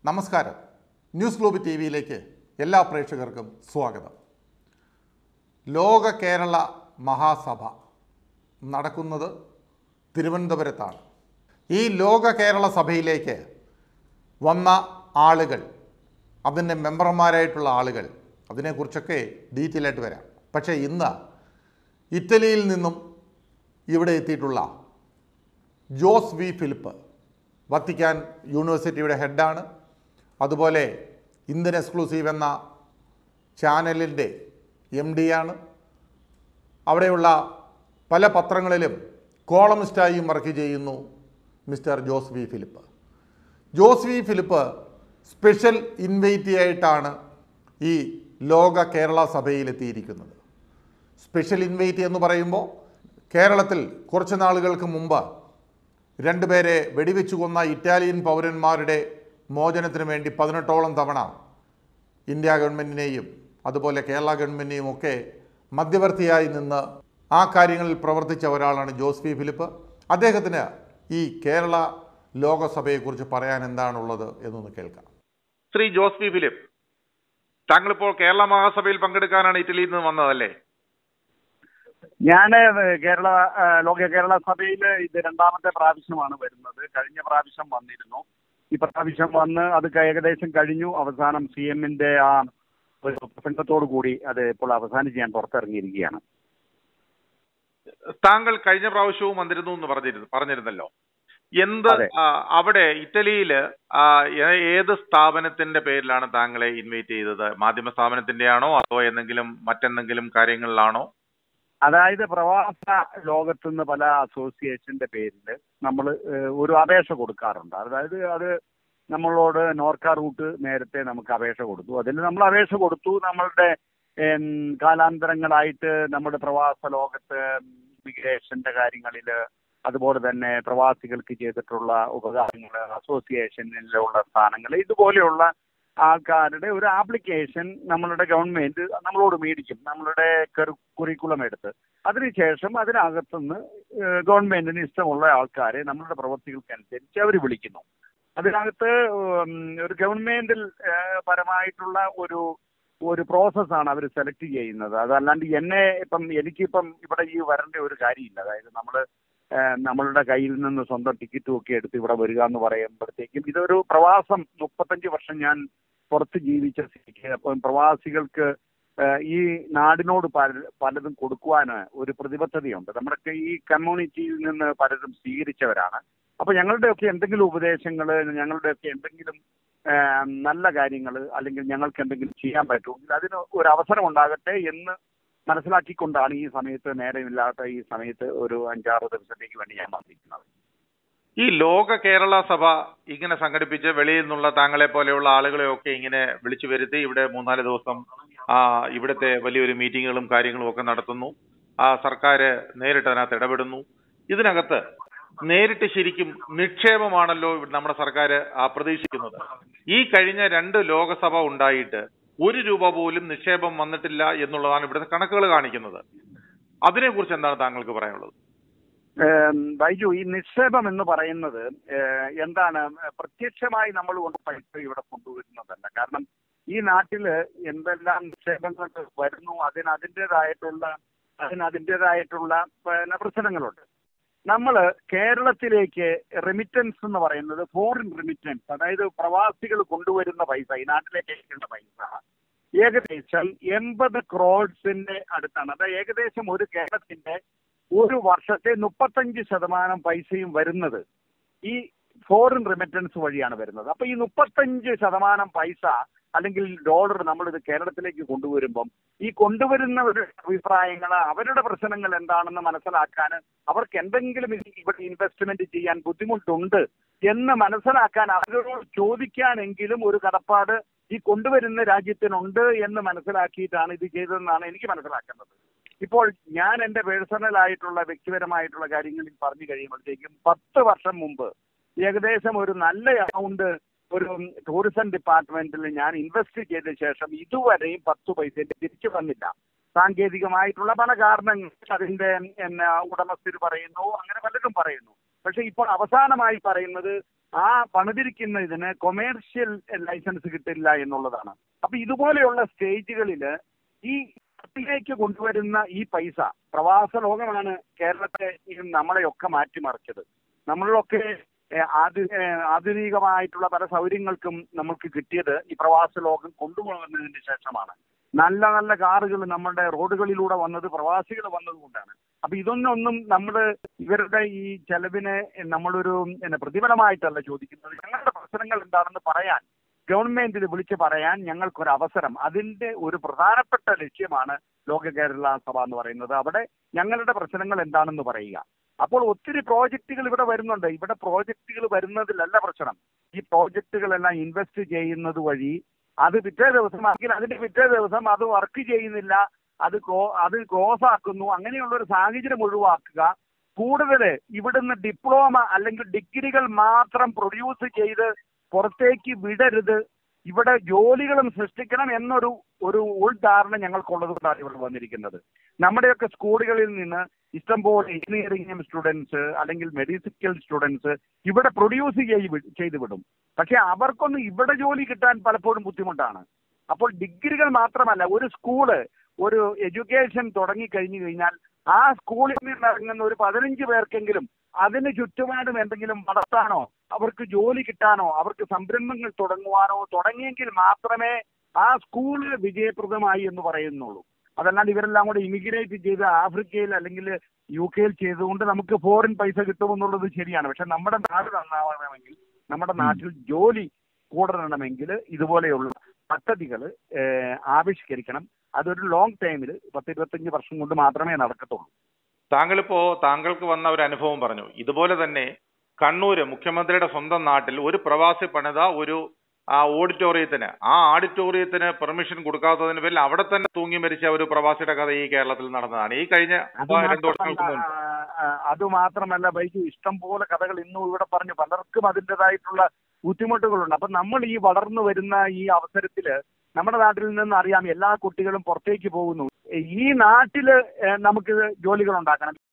നമസ്കാരം news globe T വിയിലേക്ക് എല്ലാ പ്രേക്ഷകർക്കും സ്വാഗതം ലോക കേരള മഹാസഭ നടക്കുന്നത് തിരുവനന്തപുരത്താണ് ഈ ലോക കേരള സഭയിലേക്ക് വന്ന ആളുകൾ അതിൻ്റെ മെമ്പർമാരായിട്ടുള്ള ആളുകൾ അതിനെക്കുറിച്ചൊക്കെ ഡീറ്റെയിൽ ആയിട്ട് വരാം പക്ഷേ ഇന്ന് ഇറ്റലിയിൽ നിന്നും ഇവിടെ എത്തിയിട്ടുള്ള ജോസ് വി ഫിലിപ്പ് വത്തിക്കാൻ യൂണിവേഴ്സിറ്റിയുടെ ഹെഡാണ് അതുപോലെ ഇന്ത്യൻ എക്സ്ക്ലൂസീവ് എന്ന ചാനലിൻ്റെ എം ആണ് അവിടെയുള്ള പല പത്രങ്ങളിലും കോളമിസ്റ്റായും വർക്ക് ചെയ്യുന്നു mister Jose V Philip Jose V Philip special invitee ആയിട്ടാണ് ഈ ലോക കേരള സഭയിലെത്തിയിരിക്കുന്നത് സ്പെഷ്യൽ ഇൻവൈറ്റി എന്ന് പറയുമ്പോൾ കേരളത്തിൽ കുറച്ച് നാളുകൾക്ക് മുമ്പ് രണ്ടുപേരെ വെടിവെച്ചു കൊന്ന ഇറ്റാലിയൻ പൗരന്മാരുടെ മോചനത്തിന് വേണ്ടി പതിനെട്ടോളം തവണ ഇന്ത്യ ഗവൺമെൻറ്റിനെയും അതുപോലെ കേരള ഗവൺമെൻറ്റിനെയും ഒക്കെ മധ്യവർത്തിയായി നിന്ന് ആ കാര്യങ്ങളിൽ പ്രവർത്തിച്ച ഒരാളാണ് ജോസ് പി ഫിലിപ്പ് അദ്ദേഹത്തിന് ഈ കേരള ലോകസഭയെക്കുറിച്ച് പറയാൻ എന്താണുള്ളത് എന്നൊന്ന് കേൾക്കാം ശ്രീ ജോസ് പി ഫിലിപ്പ് താങ്കളിപ്പോൾ കേരള മഹാസഭയിൽ പങ്കെടുക്കാനാണ് ഇറ്റലിയിൽ നിന്ന് വന്നതല്ലേ ഞാൻ കേരള ആ, ലോക കേരള സഭയിൽ ഇത് രണ്ടാമത്തെ പ്രാവശ്യമാണ് വരുന്നത് കഴിഞ്ഞ പ്രാവശ്യം വന്നിരുന്നു ഈ പ്രാവശ്യം വന്ന് അത് ക- ഏകദേശം കഴിഞ്ഞു അവസാനം സി എമ്മിന്റെ ആ ഒരു പ്രസംഗത്തോടു കൂടി അത് ഇപ്പോൾ അവസാനിച്ച് ഞാൻ പുറത്തിറങ്ങിയിരിക്കുകയാണ് താങ്കൾ കഴിഞ്ഞ പ്രാവശ്യവും വന്നിരുന്നു എന്ന് പറഞ്ഞിരുന്നു പറഞ്ഞിരുന്നല്ലോ എന്ത് അതെ. ആ, അവിടെ ഇറ്റലിയില് ആ, ഏ- ഏത് സ്ഥാപനത്തിന്റെ പേരിലാണ് താങ്കളെ ഇൻവൈറ്റ് ചെയ്തത് മാധ്യമ സ്ഥാപനത്തിന്റെ ആണോ അതോ എന്തെങ്കിലും മറ്റെന്തെങ്കിലും കാര്യങ്ങളിലാണോ അതായത് പ്രവാസ ലോകത്തുനിന്ന് പല അസോസിയേഷന്റെ പേരിൽ നമ്മൾ ഒരു അപേക്ഷ കൊടുക്കാറുണ്ട് അതായത് അത് നമ്മളോട് നോർക്ക റൂട്ട് നേരത്തെ നമുക്ക് അപേക്ഷ കൊടുത്തു അതിൽ നമ്മൾ അപേക്ഷ കൊടുത്തു നമ്മളുടെ ഉം, കാലാന്തരങ്ങളായിട്ട് നമ്മുടെ പ്രവാസ ലോകത്ത് ഇമിഗ്രേഷന്റെ കാര്യങ്ങളിൽ അതുപോലെ തന്നെ പ്രവാസികൾക്ക് ചെയ്തിട്ടുള്ള ഉപകാരങ്ങൾ അസോസിയേഷനിലുള്ള സ്ഥാനങ്ങൾ ഇതുപോലെയുള്ള ആൾക്കാരുടെ ഒരു ആപ്ലിക്കേഷൻ നമ്മളുടെ ഗവൺമെന്റ് നമ്മളോട് മേടിക്കും നമ്മളുടെ കുറിക്കുളം എടുത്ത് അതിനുശേഷം അതിനകത്തുനിന്ന് ഏഹ് ഗവൺമെന്റിന് ഇഷ്ടമുള്ള ആൾക്കാരെ നമ്മളുടെ പ്രവൃത്തികൾക്കനുസരിച്ച് അവർ വിളിക്കുന്നു അതിനകത്ത് ഉം, ഒരു ഗവൺമെന്റിൽ ഏഹ് പരമായിട്ടുള്ള ഒരു ഒരു പ്രോസസ്സാണ് അവർ സെലക്ട് ചെയ്യുന്നത് അതല്ലാണ്ട് എന്നെ ഇപ്പം എനിക്കിപ്പം ഇവിടെ ഈ വരേണ്ട ഒരു കാര്യമില്ല അതായത് നമ്മൾ നമ്മളുടെ കയ്യിൽ നിന്ന് സ്വന്തം ടിക്കറ്റും ഒക്കെ എടുത്ത് ഇവിടെ വരിക എന്ന് പറയുമ്പോഴത്തേക്കും ഇതൊരു പ്രവാസം മുപ്പത്തഞ്ച് വർഷം ഞാൻ പുറത്ത് ജീവിച്ച സ്ഥിതിക്ക് അപ്പം പ്രവാസികൾക്ക് ഏഹ് ഈ നാടിനോട് പല പലതും കൊടുക്കുവാൻ ഒരു പ്രതിബദ്ധതയുണ്ട് നമ്മുടെ ഈ കമ്മ്യൂണിറ്റിയിൽ നിന്ന് പലരും സ്വീകരിച്ചവരാണ് അപ്പൊ ഞങ്ങളുടെയൊക്കെ എന്തെങ്കിലും ഉപദേശങ്ങൾ ഞങ്ങളുടെയൊക്കെ എന്തെങ്കിലും ഏഹ് നല്ല കാര്യങ്ങൾ അല്ലെങ്കിൽ ഞങ്ങൾക്ക് എന്തെങ്കിലും ചെയ്യാൻ പറ്റുമെങ്കിൽ അതിന് ഒരു അവസരം ഉണ്ടാകട്ടെ എന്ന് മനസ്സിലാക്കിക്കൊണ്ടാണ് ഈ സമയത്ത് നേരമില്ലാത്ത ഈ സമയത്ത് ഒരു അഞ്ചാറ് ദിവസത്തേക്ക് വേണ്ടി ഞാൻ വന്നിരിക്കുന്നത് ഈ ലോക കേരള സഭ ഇങ്ങനെ സംഘടിപ്പിച്ച് വെളിയിൽ നിന്നുള്ള താങ്കളെ പോലെയുള്ള ആളുകളെയൊക്കെ ഇങ്ങനെ വിളിച്ചു വരുത്തി ഇവിടെ മൂന്നാല് ദിവസം ആ ഇവിടുത്തെ വലിയൊരു മീറ്റിങ്ങുകളും കാര്യങ്ങളും ഒക്കെ നടത്തുന്നു ആ സർക്കാർ നേരിട്ട് അതിനകത്ത് ഇടപെടുന്നു ഇതിനകത്ത് നേരിട്ട് ശരിക്കും നിക്ഷേപമാണല്ലോ ഇവിടെ നമ്മുടെ സർക്കാർ പ്രതീക്ഷിക്കുന്നത് ഈ കഴിഞ്ഞ രണ്ട് ലോകസഭ ഉണ്ടായിട്ട് ഒരു രൂപ പോലും നിക്ഷേപം വന്നിട്ടില്ല എന്നുള്ളതാണ് ഇവിടുത്തെ കണക്കുകൾ കാണിക്കുന്നത് അതിനെക്കുറിച്ച് എന്താണ് താങ്കൾക്ക് പറയാനുള്ളത് ഏം, ബൈജു ഈ നിക്ഷേപം എന്ന് പറയുന്നത് ഏഹ്, എന്താണ് പ്രത്യക്ഷമായി നമ്മൾ കൊണ്ട് പൈസ ഇവിടെ കൊണ്ടുവരുന്നതല്ല കാരണം ഈ നാട്ടില് എന്തെല്ലാം നിക്ഷേപങ്ങൾ വരുന്നു അതിന് അതിൻ്റെതായിട്ടുള്ള അതിന് അതിൻ്റെതായിട്ടുള്ള പിന്നെ പ്രശ്നങ്ങളുണ്ട് നമ്മൾ കേരളത്തിലേക്ക് റെമിറ്റൻസ് എന്ന് പറയുന്നത് ഫോറിൻ റെമിറ്റൻസ് അതായത് പ്രവാസികൾ കൊണ്ടുവരുന്ന പൈസ ഈ നാട്ടിലേക്ക് അയക്കേണ്ട പൈസ ഏകദേശം എൺപത് ക്രോഡ്സിന്റെ അടുത്താണ് അതായത് ഏകദേശം ഒരു കേരളത്തിന്റെ ഒരു വർഷത്തെ മുപ്പത്തഞ്ച് ശതമാനം പൈസയും വരുന്നത് ഈ ഫോറിൻ റെമിറ്റൻസ് വഴിയാണ് വരുന്നത് അപ്പൊ ഈ മുപ്പത്തഞ്ച് ശതമാനം പൈസ അല്ലെങ്കിൽ ഡോളർ നമ്മൾ ഇത് കേരളത്തിലേക്ക് കൊണ്ടുവരുമ്പം ഈ കൊണ്ടുവരുന്നവരുടെ അഭിപ്രായങ്ങൾ അവരുടെ പ്രശ്നങ്ങൾ എന്താണെന്ന് മനസ്സിലാക്കാൻ അവർക്ക് എന്തെങ്കിലും ഇത് ഇവിടെ ഇൻവെസ്റ്റ്മെന്റ് ചെയ്യാൻ ബുദ്ധിമുട്ടുണ്ട് എന്ന് മനസ്സിലാക്കാൻ അവരോട് ചോദിക്കാനെങ്കിലും ഒരു കടപ്പാട് ഈ കൊണ്ടുവരുന്ന രാജ്യത്തിനുണ്ട് എന്ന് മനസ്സിലാക്കിയിട്ടാണ് ഇത് ചെയ്തതെന്നാണ് എനിക്ക് മനസ്സിലാക്കുന്നത് ഇപ്പോൾ ഞാൻ എന്റെ പേഴ്സണൽ ആയിട്ടുള്ള വ്യക്തിപരമായിട്ടുള്ള കാര്യങ്ങളിൽ പറഞ്ഞു കഴിയുമ്പോഴത്തേക്കും പത്ത് വർഷം മുമ്പ് ഏകദേശം ഒരു നല്ല എമൗണ്ട് ഒരു ടൂറിസം ഡിപ്പാർട്ട്മെന്റിൽ ഞാൻ ഇൻവെസ്റ്റ് ചെയ്ത ശേഷം ഇതുവരെയും പത്ത് പൈസ തിരിച്ചു വന്നില്ല സാങ്കേതികമായിട്ടുള്ള പല കാരണങ്ങൾ അതിന്റെ എന്നാ ഉടമസ്ഥർ പറയുന്നു അങ്ങനെ പലരും പറയുന്നു പക്ഷെ ഇപ്പോൾ അവസാനമായി പറയുന്നത് ആ പണിതിരിക്കുന്ന ഇതിന് കൊമേഴ്ഷ്യൽ ലൈസൻസ് കിട്ടില്ല എന്നുള്ളതാണ് അപ്പൊ ഇതുപോലെയുള്ള സ്റ്റേജുകളിൽ ഈ നാട്ടിലേക്ക് കൊണ്ടുവരുന്ന ഈ പൈസ പ്രവാസ ലോകമാണ് കേരളത്തെ ഈ നമ്മളെയൊക്കെ മാറ്റിമറിച്ചത് നമ്മളിലൊക്കെ ഏഹ്, ആധു- ഏഹ്, ആധുനികമായിട്ടുള്ള പല സൗകര്യങ്ങൾക്കും നമുക്ക് കിട്ടിയത് ഈ പ്രവാസ ലോകം കൊണ്ടുപോകുന്നതിന് ശേഷമാണ് നല്ല നല്ല കാറുകൾ നമ്മുടെ റോഡുകളിലൂടെ വന്നത് പ്രവാസികൾ വന്നതുകൊണ്ടാണ് അപ്പൊ ഇതൊന്നൊന്നും നമ്മൾ ഇവരുടെ ഈ ചെലവിനെ നമ്മളൊരു പിന്നെ പ്രതിഫലമായിട്ടല്ല ചോദിക്കുന്നത് ഞങ്ങളുടെ പ്രശ്നങ്ങൾ എന്താണെന്ന് പറയാൻ ഗവൺമെന്റിൽ വിളിച്ച് പറയാൻ ഞങ്ങൾക്കൊരു അവസരം അതിന്റെ ഒരു പ്രധാനപ്പെട്ട ലക്ഷ്യമാണ് ലോക കേരള സഭ എന്ന് പറയുന്നത് അവിടെ ഞങ്ങളുടെ പ്രശ്നങ്ങൾ എന്താണെന്ന് പറയുക അപ്പോൾ ഒത്തിരി പ്രോജക്റ്റുകൾ ഇവിടെ വരുന്നുണ്ട് ഇവിടെ പ്രോജക്റ്റുകൾ വരുന്നതിലല്ല പ്രശ്നം ഈ പ്രോജക്റ്റുകളെല്ലാം ഇൻവെസ്റ്റ് ചെയ്യുന്നത് വഴി അത് പിറ്റേ ദിവസം അല്ലെങ്കിൽ അതിന്റെ പിറ്റേ ദിവസം അത് വർക്ക് ചെയ്യുന്നില്ല അത് ക്ലോ- അത് ക്ലോസ് ആക്കുന്നു അങ്ങനെയുള്ള ഒരു സാഹചര്യം ഒഴിവാക്കുക കൂടുതൽ ഇവിടുന്ന് ഡിപ്ലോമ അല്ലെങ്കിൽ ഡിഗ്രികൾ മാത്രം പ്രൊഡ്യൂസ് ചെയ്ത് പുറത്തേക്ക് വിടരുത് ഇവിടെ ജോലികളും സൃഷ്ടിക്കണം എന്നൊരു ഒരു ഉൾധാരണ ഞങ്ങൾക്കുള്ളത് കൊണ്ടാണ് ഇവിടെ വന്നിരിക്കുന്നത് നമ്മുടെയൊക്കെ സ്കൂളുകളിൽ നിന്ന് ഇഷ്ടംപോലെ എഞ്ചിനീയറിംഗ് സ്റ്റുഡൻസ് അല്ലെങ്കിൽ മെഡിക്കൽ സ്റ്റുഡൻസ് ഇവിടെ പ്രൊഡ്യൂസ് ചെയ്ത് ചെയ്ത് വിടും പക്ഷെ അവർക്കൊന്നും ഇവിടെ ജോലി കിട്ടാൻ പലപ്പോഴും ബുദ്ധിമുട്ടാണ് അപ്പോൾ ഡിഗ്രികൾ മാത്രമല്ല ഒരു സ്കൂള് ഒരു എഡ്യൂക്കേഷൻ തുടങ്ങി കഴിഞ്ഞു കഴിഞ്ഞാൽ ആ സ്കൂളിൽ നിന്ന് ഇറങ്ങുന്ന ഒരു പതിനഞ്ച് പേർക്കെങ്കിലും അതിന് ചുറ്റുപാടും എന്തെങ്കിലും വളർത്താനോ അവർക്ക് ജോലി കിട്ടാനോ അവർക്ക് സംരംഭങ്ങൾ തുടങ്ങുവാനോ തുടങ്ങിയെങ്കിൽ മാത്രമേ ആ സ്കൂള് വിജയപ്രദമായി എന്ന് പറയുന്നുള്ളൂ അതല്ലാണ്ട് ഇവരെല്ലാം കൂടെ ഇമിഗ്രേറ്റ് ചെയ്ത് ആഫ്രിക്കയിൽ അല്ലെങ്കിൽ യു കെയിൽ ചെയ്തുകൊണ്ട് നമുക്ക് ഫോറിൻ പൈസ കിട്ടുമെന്നുള്ളത് ശരിയാണ് പക്ഷെ നമ്മുടെ നാട് നന്നാവണമെങ്കിൽ നമ്മുടെ നാട്ടിൽ ജോലി കൂടണമെങ്കിൽ ഇതുപോലെയുള്ള പദ്ധതികൾ ആവിഷ്കരിക്കണം അതൊരു ലോങ് ടൈമിൽ പത്ത് ഇരുപത്തഞ്ച് വർഷം കൊണ്ട് മാത്രമേ നടക്കത്തുള്ളൂ താങ്കളിപ്പോ താങ്കൾക്ക് വന്ന ഒരു അനുഭവം പറഞ്ഞു ഇതുപോലെ തന്നെ കണ്ണൂര് മുഖ്യമന്ത്രിയുടെ സ്വന്തം നാട്ടിൽ ഒരു പ്രവാസി പണിത ഒരു ആ ഓഡിറ്റോറിയത്തിന് ആ ഓഡിറ്റോറിയത്തിന് പെർമിഷൻ കൊടുക്കാത്തതിന് പേരിൽ അവിടെ തന്നെ തൂങ്ങി മരിച്ച ഒരു പ്രവാസിയുടെ കഥ ഈ കേരളത്തിൽ നടന്നതാണ് ഈ കഴിഞ്ഞ അത് രണ്ടു വർഷങ്ങൾക്ക് മാത്രമല്ല മുമ്പ് ആ, അത് മാത്രമല്ല ബൈജു ഇഷ്ടം പോലെ കഥകൾ ഇന്നും ഇവിടെ പറഞ്ഞു പലർക്കും അതിൻ്റെതായിട്ടുള്ള ബുദ്ധിമുട്ടുകളുണ്ട് അപ്പൊ നമ്മൾ ഈ വളർന്നു വരുന്ന ഈ അവസരത്തില് നമ്മുടെ നാട്ടിൽ നിന്ന് അറിയാം എല്ലാ കുട്ടികളും പുറത്തേക്ക് പോകുന്നു ഈ നാട്ടില് ഏഹ്, നമുക്ക് ജോലികൾ ഉണ്ടാക്കണം